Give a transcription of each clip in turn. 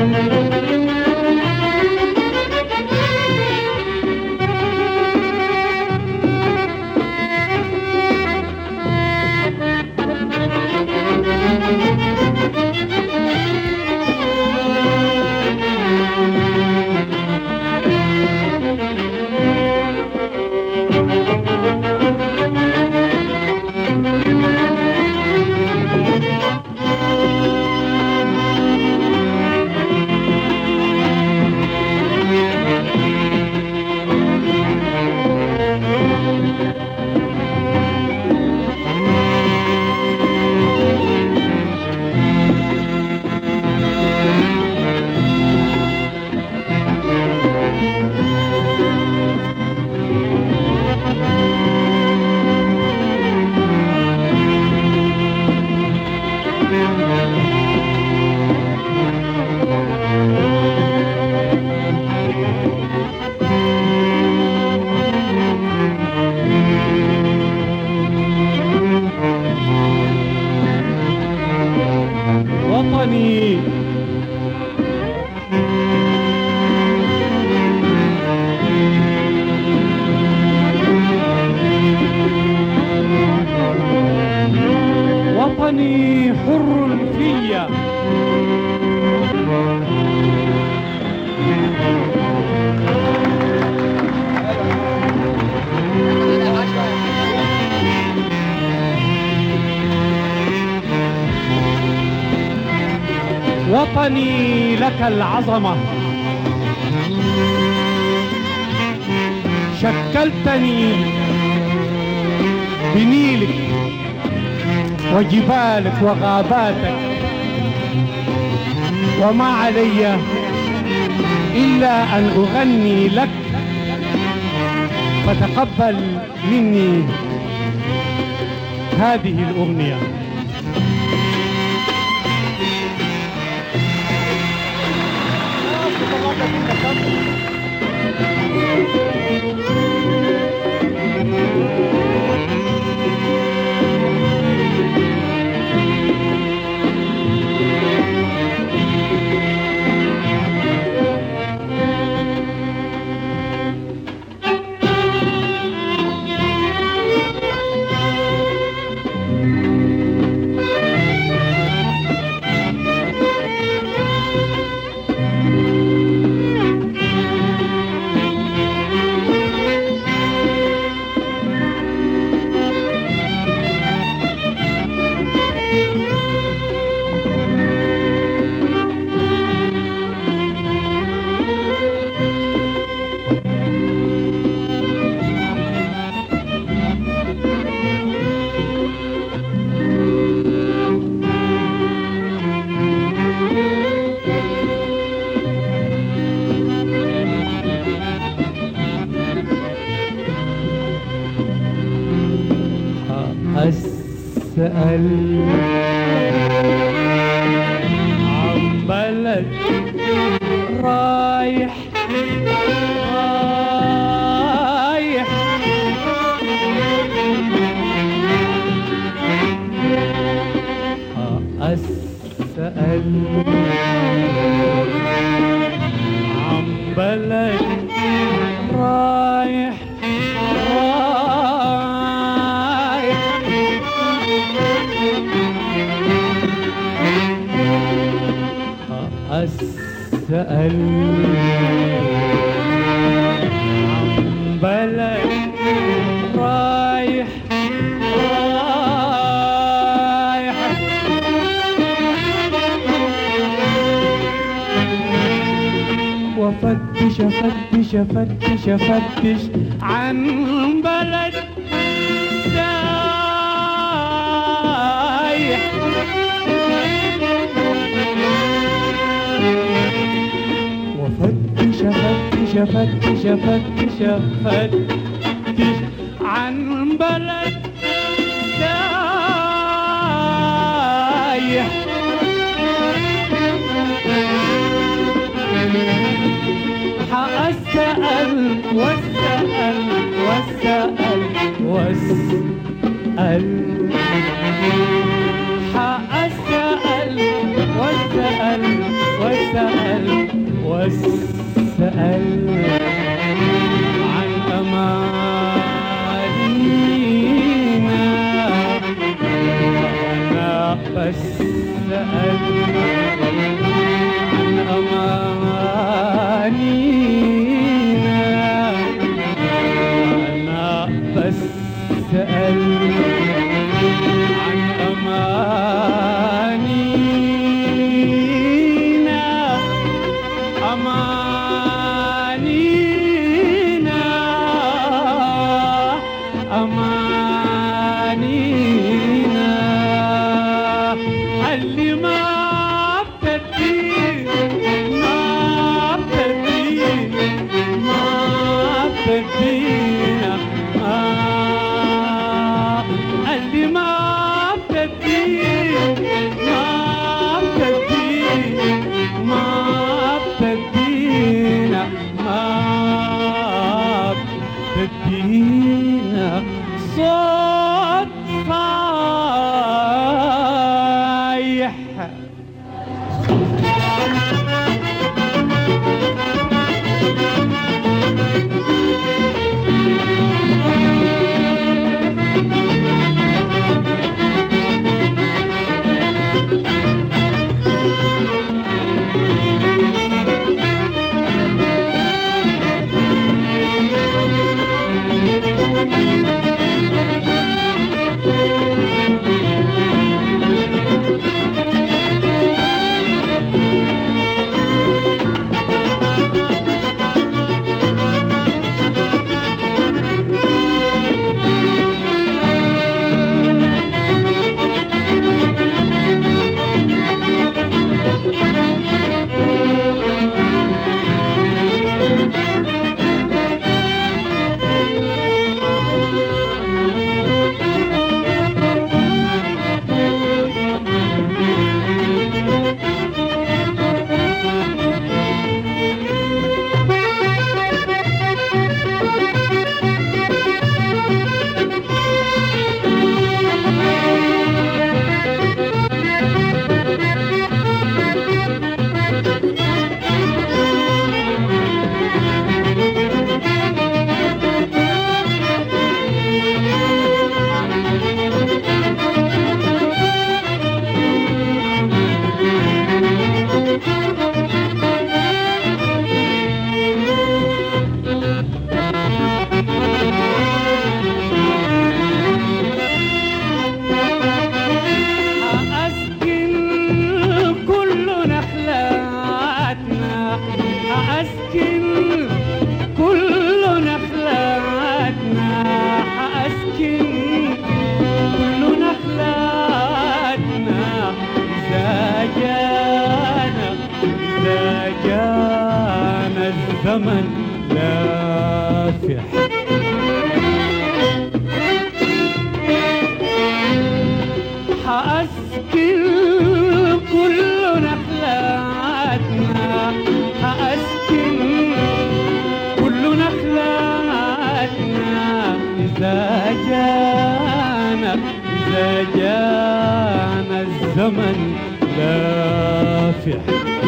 وطني وطني حر فيا وطني لك العظمة شكلتني بنيلك وجبالك وغاباتك وما علي إلا أن أغني لك فتقبل مني هذه الأغنية أسأل عن بلد رايح رايح أسأل عن بلد رايح رايح أسأل عن بلد رايح رايح وفتش فتش فتش فتش عن بلد سايح وفتش فتش فتش فتش فتش عن بلد سايح حأسأل واسأل واسأل واسأل حأسأل واسأل واسأل بسأل عن أمانينا أنا بسأل عن أمانينا أنا بسأل عن أمانينا أمانينا أمانينا اللي ما بتدي ما بتدي ما بتدينا آه اللي ما بتدي ما بتدي ما بتدينا ما بتدينا صوت صايح أسكن كل نخلاتنا أسكن كل نخلاتنا أسكن كل نخلاتنا إذا جانا إذا جانا الزمن لافح حأسكن كل نخلاتنا حأسكن كل نخلاتنا إذا جانا إذا جانا الزمن لافح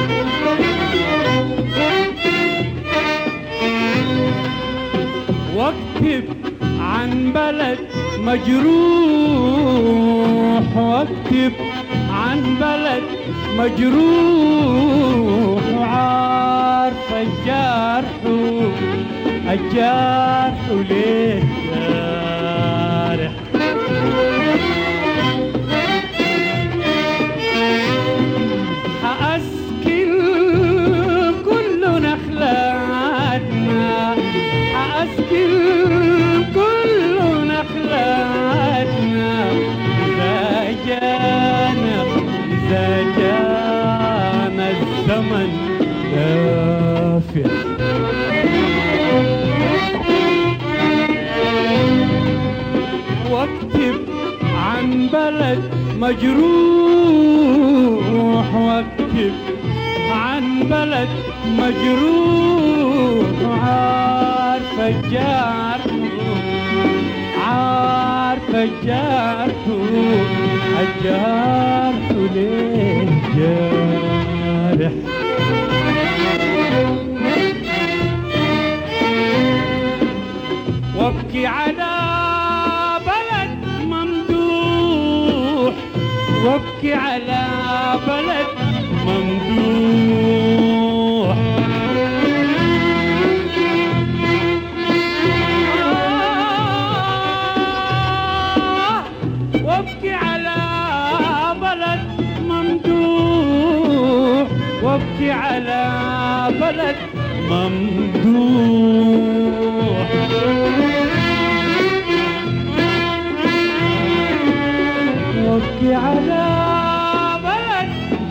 واكتب عن بلد مجروح واكتب عن بلد مجروح وعارف الجرح الجرح ليه جارح حأسكن كل نخلاتنا حأسكن كل نخلاتنا إذا جانا إذا جانا الزمن دافع واكتب عن بلد مجروح واكتب عن بلد مجروح عارف الجرح عارف الجرح الجرح ليه جارح وابكي على بلد ممدوح وابكي على بلد ممدوح آه، وابكي على بلد ممدوح وابكي على بلد ممدوح وابكي على بلد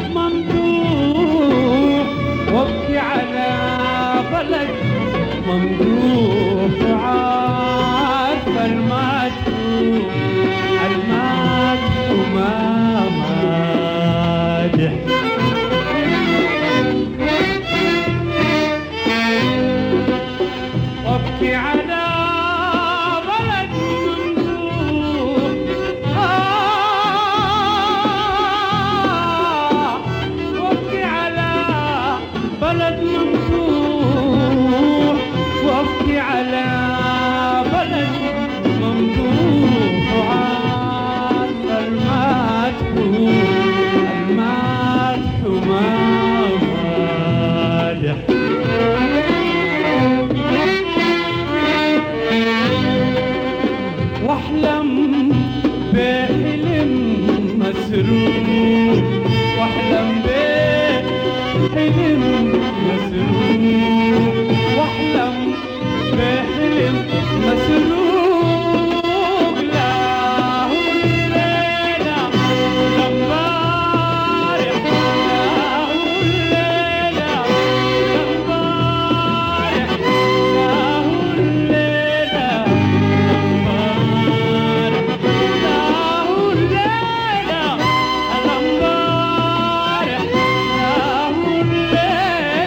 ممدوح وابكي على بلد ممدوح وعارف المدح المدح ما مادح وابكي على بلد ممدوح آه وابكي على بلد ممدوح وابكي على بلد ممدوح وعارف المدح المدح ما مادح واحلم بحلم مسرور واحلم بحلم مسرور واحلم بحلم مسرور لا هو الليلة لمبارح لا هو الليلة لمبارح لا هو الليلة لمبارح لا هو الليلة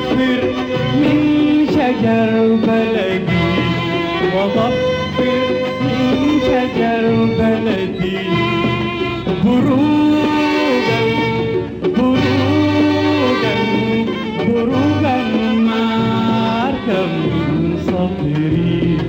وظفر من شجر بلدي وظفر من شجر بلدي بروقا بروقا بروقا ما أركب من صفري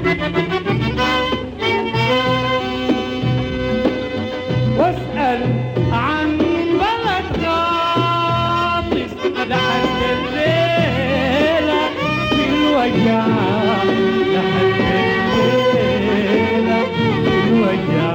واسأل عن بلد غاطس لحد الليلة في الوجع لحد الليلة في الوجع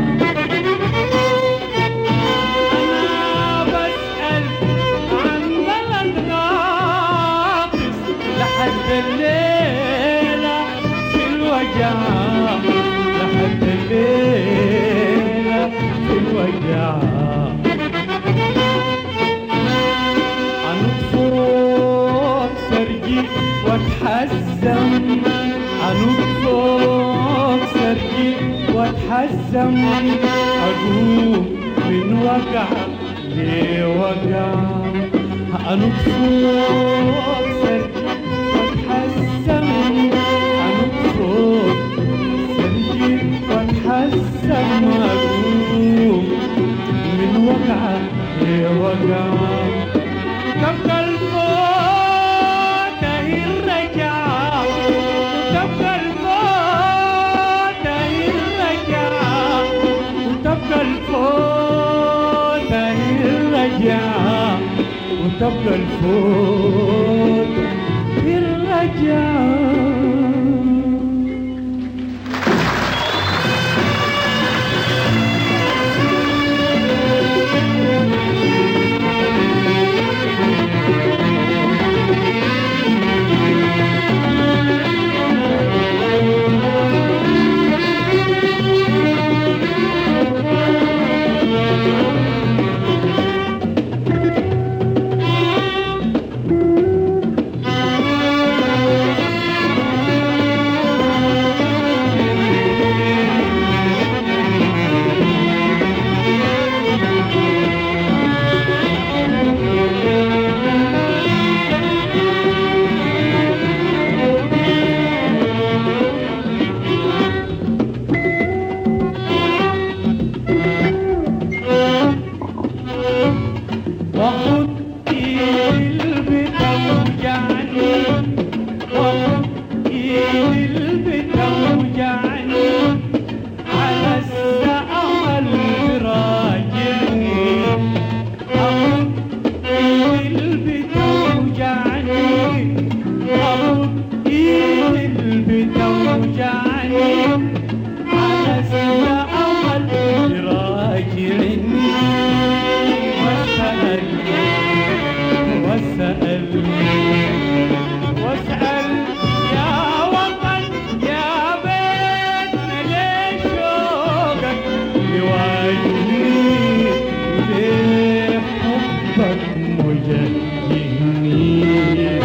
أنا بسأل عن بلد غاطس لحد الليلة في الوجع لحد الليلة في الوجع أنطفوك سرجي واتحزم أنطفوك سرجي واتحزم أقوم من وقع لوقع أنطفوك سرجي واتحزم أنطفوك سرجي واتحزم أقوم من وقعة لوقعة تبقى الموت هي الرجعة تبقى الموت هي الرجعة وتبقى الفوت هي الرجعة وتبقى الفوت هي الرجعة وخدي قلبي توجعني وخدي قلبي توجعني على السأمل راجعني أخدي قلبي توجعني أخدي قلبي توجعني على السأمل راجعني واسأل واسأل واسأل يا وطن يا بيتنا ليش شوقك يواجهني ليه حبك مجهني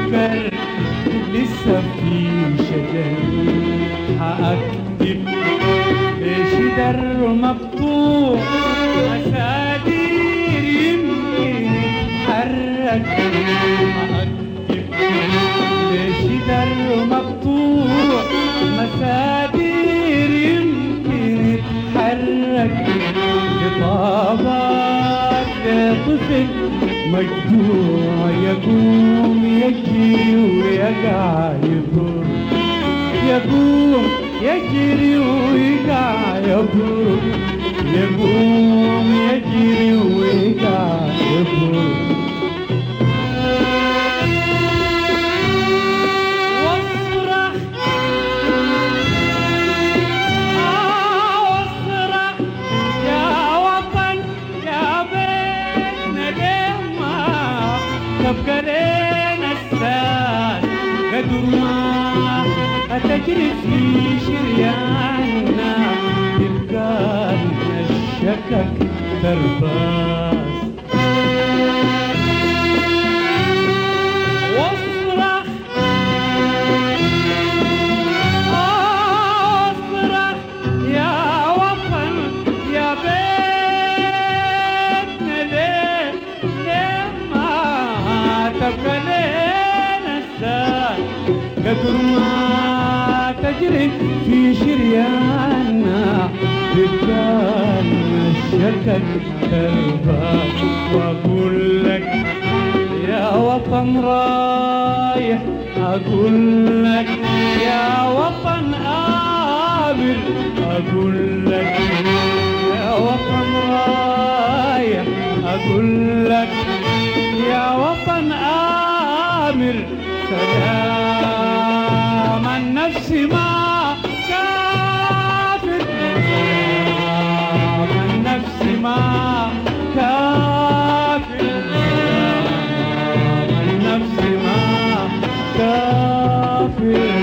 فكر لسه في شجر حأكتب بشدر مقطوع أسادير يمكن يتحرك حأكتب بشدر مقطوع مسادير يمكن يتحرك خطابات لطفل مجدوع يقوم يجري ويقع يضر يقوم يجري ويقع يضر يقوم يجري ويقع يضر واصرخ آه واصرخ يا وطن يا بيتنا ليه ما تبقى لنا الساد قدر ما هتجري في شرياننا تبقى لنا الشكك ترباس واصرخ أصرخ يا وطن يا بيتنا ليه ليه ما تبقى لنا السال قدر ما تجري في شرياننا بكان الشكك ترباك واقول لك يا وطن رايح أقول لك يا وطن آمر أقول لك يا وطن رايح أقول لك يا وطن آمر سلام النفس ما كافر سلام النفس ما كافر سلام النفس ما كافر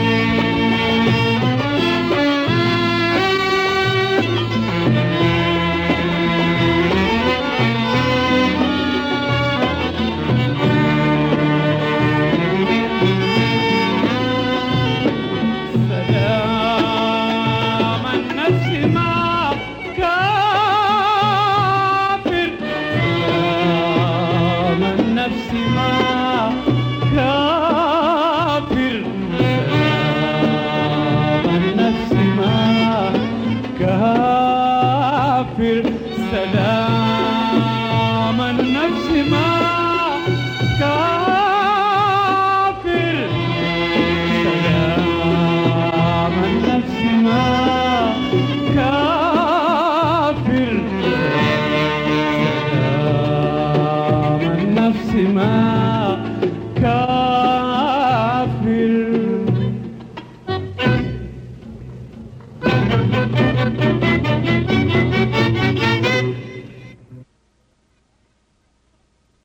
سلام النفس ما كافر سلام النفس ما كافر سلام النفس ما كافر سلام النفس ما كافر سلام النفس ما كافر سلام النفس ما كافر